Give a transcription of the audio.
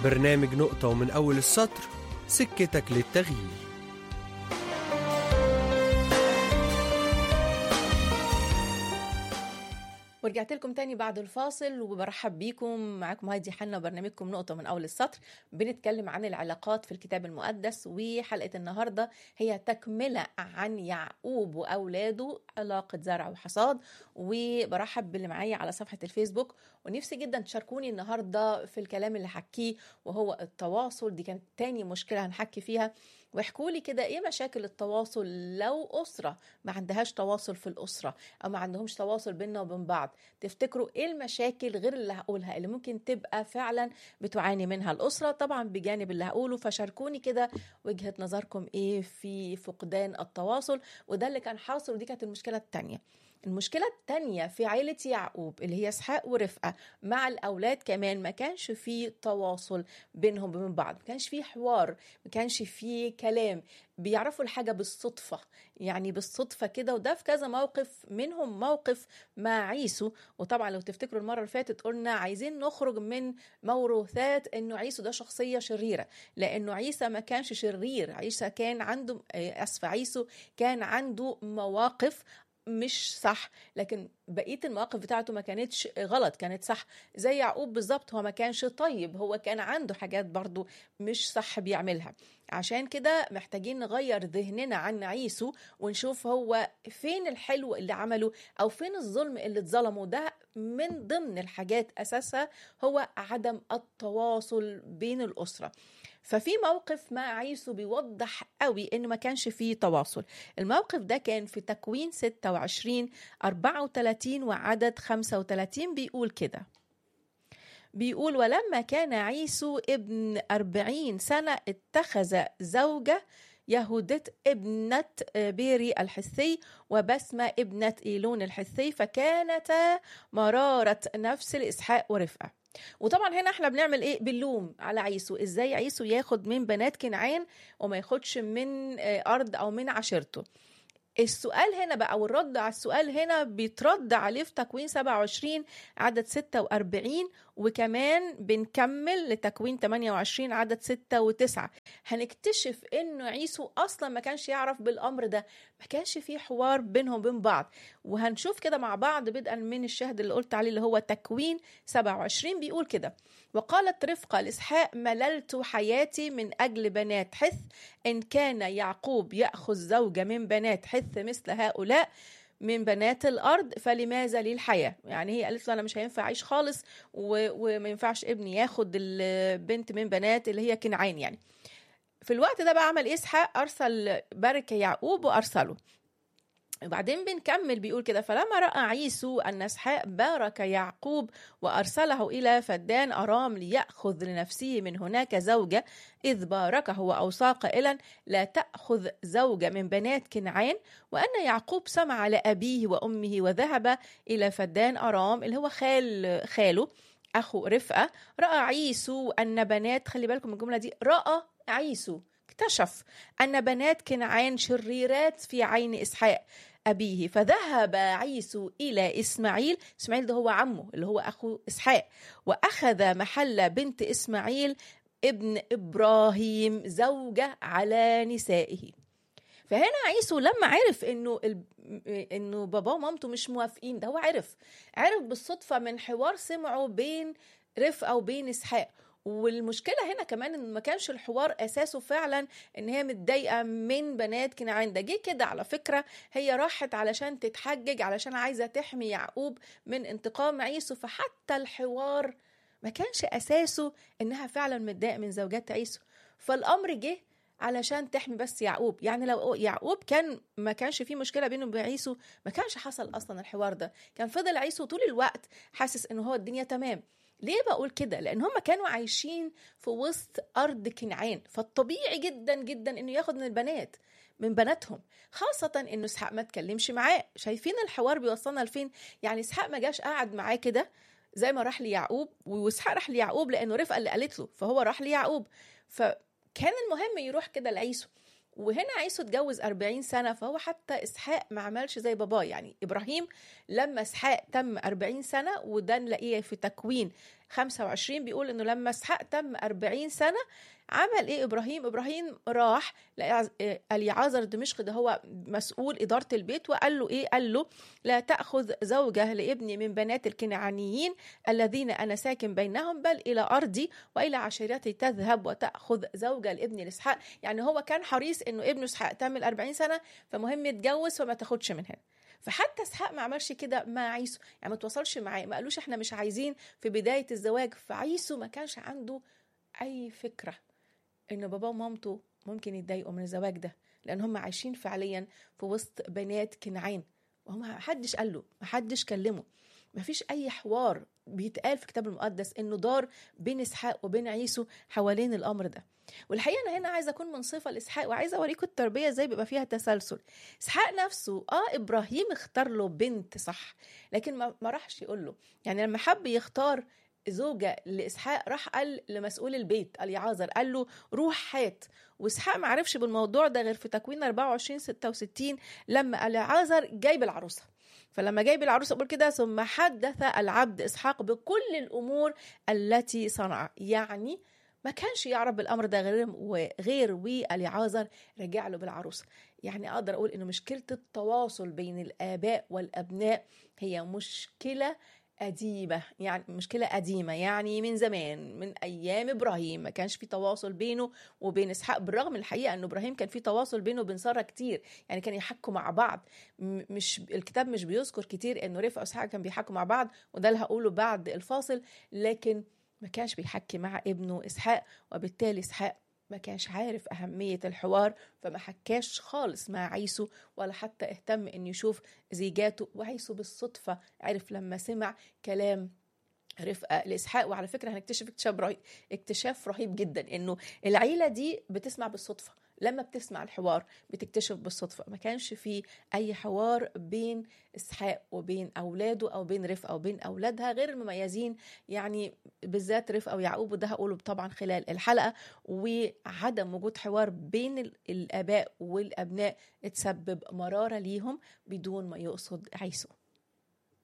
برنامج نقطة ومن أول السطر سكتك للتغيير ورجعت لكم تاني بعد الفاصل وبرحب بيكم معاكم هايدي حنا وبرنامجكم نقطة من أول السطر بنتكلم عن العلاقات في الكتاب المقدس وحلقة النهاردة هي تكملة عن يعقوب وأولاده علاقة زرع وحصاد وبرحب باللي معايا على صفحة الفيسبوك ونفسي جدا تشاركوني النهاردة في الكلام اللي حكيه وهو التواصل دي كانت تاني مشكلة هنحكي فيها واحكوا لي كده ايه مشاكل التواصل لو اسره ما عندهاش تواصل في الاسره او ما عندهمش تواصل بيننا وبين بعض تفتكروا ايه المشاكل غير اللي هقولها اللي ممكن تبقى فعلا بتعاني منها الاسره طبعا بجانب اللي هقوله فشاركوني كده وجهه نظركم ايه في فقدان التواصل وده اللي كان حاصل ودي كانت المشكله الثانيه المشكلة التانية في عائلة يعقوب اللي هي اسحاق ورفقة مع الأولاد كمان ما كانش في تواصل بينهم وبين بعض ما كانش في حوار ما كانش في كلام بيعرفوا الحاجة بالصدفة يعني بالصدفة كده وده في كذا موقف منهم موقف مع عيسو وطبعا لو تفتكروا المرة اللي فاتت قلنا عايزين نخرج من موروثات انه عيسو ده شخصية شريرة لانه عيسى ما كانش شرير عيسى كان عنده اسف عيسو كان عنده مواقف مش صح لكن بقيه المواقف بتاعته ما كانتش غلط كانت صح زي يعقوب بالظبط هو ما كانش طيب هو كان عنده حاجات برضو مش صح بيعملها عشان كده محتاجين نغير ذهننا عن عيسو ونشوف هو فين الحلو اللي عمله او فين الظلم اللي اتظلمه ده من ضمن الحاجات اساسها هو عدم التواصل بين الاسره ففي موقف مع عيسو بيوضح قوي انه ما كانش فيه تواصل الموقف ده كان في تكوين 26 34 وعدد 35 بيقول كده بيقول ولما كان عيسو ابن أربعين سنة اتخذ زوجة يهودت ابنة بيري الحثي وبسمة ابنة إيلون الحثي فكانتا مرارة نفس لإسحاق ورفقة وطبعا هنا احنا بنعمل ايه بنلوم على عيسو ازاي عيسو ياخد من بنات كنعان وما ياخدش من ارض او من عشيرته السؤال هنا بقى والرد على السؤال هنا بيترد عليه في تكوين 27 عدد 46 وكمان بنكمل لتكوين 28 عدد 6 و9 هنكتشف انه عيسو اصلا ما كانش يعرف بالامر ده ما كانش في حوار بينهم وبين بعض وهنشوف كده مع بعض بدءا من الشهد اللي قلت عليه اللي هو تكوين 27 بيقول كده وقالت رفقة لإسحاق مللت حياتي من أجل بنات حث إن كان يعقوب يأخذ زوجة من بنات حث مثل هؤلاء من بنات الارض فلماذا لي الحياه يعني هي قالت له انا مش هينفع اعيش خالص و... وما ينفعش ابني ياخد البنت من بنات اللي هي كنعان يعني في الوقت ده بقى عمل اسحاق ارسل بركه يعقوب وارسله وبعدين بنكمل بيقول كده فلما راى عيسو ان اسحاق بارك يعقوب وارسله الى فدان ارام لياخذ لنفسه من هناك زوجه اذ باركه واوصى قائلا لا تاخذ زوجه من بنات كنعان وان يعقوب سمع لابيه وامه وذهب الى فدان ارام اللي هو خال خاله اخو رفقه راى عيسو ان بنات خلي بالكم من الجمله دي راى عيسو اكتشف أن بنات كنعان شريرات في عين إسحاق أبيه فذهب عيسو إلى إسماعيل إسماعيل ده هو عمه اللي هو أخو إسحاق وأخذ محل بنت إسماعيل ابن إبراهيم زوجة على نسائه فهنا عيسو لما عرف انه ال... انه باباه ومامته مش موافقين ده هو عرف عرف بالصدفه من حوار سمعه بين رفقه وبين اسحاق والمشكله هنا كمان ان ما كانش الحوار اساسه فعلا ان هي متضايقه من بنات كنعان ده جه كده على فكره هي راحت علشان تتحجج علشان عايزه تحمي يعقوب من انتقام عيسو فحتى الحوار ما كانش اساسه انها فعلا متضايقه من زوجات عيسو فالامر جه علشان تحمي بس يعقوب يعني لو يعقوب كان ما كانش فيه مشكله بينه وبين عيسو ما كانش حصل اصلا الحوار ده كان فضل عيسو طول الوقت حاسس ان هو الدنيا تمام ليه بقول كده لان هم كانوا عايشين في وسط ارض كنعان فالطبيعي جدا جدا انه ياخد من البنات من بناتهم خاصة انه اسحاق ما اتكلمش معاه شايفين الحوار بيوصلنا لفين يعني اسحاق ما جاش قاعد معاه كده زي ما راح ليعقوب واسحاق راح ليعقوب لانه رفقه اللي قالت له فهو راح ليعقوب فكان المهم يروح كده لعيسو وهنا عيسو اتجوز 40 سنة فهو حتى إسحاق ما عملش زي باباه يعني إبراهيم لما إسحاق تم 40 سنة وده نلاقيه في تكوين 25 بيقول انه لما اسحاق تم 40 سنه عمل ايه ابراهيم ابراهيم راح اليعازر دمشق ده هو مسؤول اداره البيت وقال له ايه قال له لا تاخذ زوجه لابني من بنات الكنعانيين الذين انا ساكن بينهم بل الى ارضي والى عشيرتي تذهب وتاخذ زوجه لابني الاسحاق يعني هو كان حريص انه ابنه اسحاق تم 40 سنه فمهم يتجوز فما تاخدش من هنا فحتى اسحاق ما عملش كده مع عيسو يعني ما تواصلش معاه ما قالوش احنا مش عايزين في بدايه الزواج فعيسو ما كانش عنده اي فكره ان باباه ومامته ممكن يتضايقوا من الزواج ده لان هم عايشين فعليا في وسط بنات كنعان وهم ما حدش قال له ما حدش كلمه ما فيش اي حوار بيتقال في الكتاب المقدس انه دار بين اسحاق وبين عيسو حوالين الامر ده والحقيقه انا هنا عايزه اكون منصفه لاسحاق وعايزه اوريكم التربيه ازاي بيبقى فيها تسلسل اسحاق نفسه اه ابراهيم اختار له بنت صح لكن ما راحش يقول له يعني لما حب يختار زوجة لإسحاق راح قال لمسؤول البيت اليعازر قال له روح هات وإسحاق ما عرفش بالموضوع ده غير في تكوين 24 66 لما اليعازر جايب العروسة فلما جايب العروسة بقول كده ثم حدث العبد إسحاق بكل الأمور التي صنع يعني ما كانش يعرف بالامر ده غير وغير واليعازر رجع له بالعروسه يعني اقدر اقول انه مشكله التواصل بين الاباء والابناء هي مشكله قديمة يعني مشكلة قديمة يعني من زمان من أيام إبراهيم ما كانش في تواصل بينه وبين إسحاق بالرغم من الحقيقة أن إبراهيم كان في تواصل بينه وبين سارة كتير يعني كان يحكوا مع بعض مش الكتاب مش بيذكر كتير أنه رفقة وإسحاق كان بيحكوا مع بعض وده اللي هقوله بعد الفاصل لكن ما كانش بيحكي مع ابنه إسحاق وبالتالي إسحاق ما كانش عارف أهمية الحوار فما حكاش خالص مع عيسو ولا حتى اهتم إنه يشوف زيجاته وعيسو بالصدفة عرف لما سمع كلام رفقة لإسحاق وعلى فكرة هنكتشف اكتشاف رهيب اكتشاف رهيب جدا إنه العيلة دي بتسمع بالصدفة لما بتسمع الحوار بتكتشف بالصدفة ما كانش في أي حوار بين إسحاق وبين أولاده أو بين رفقة وبين أولادها غير المميزين يعني بالذات رفقة ويعقوب وده هقوله طبعا خلال الحلقة وعدم وجود حوار بين الآباء والأبناء تسبب مرارة ليهم بدون ما يقصد عيسو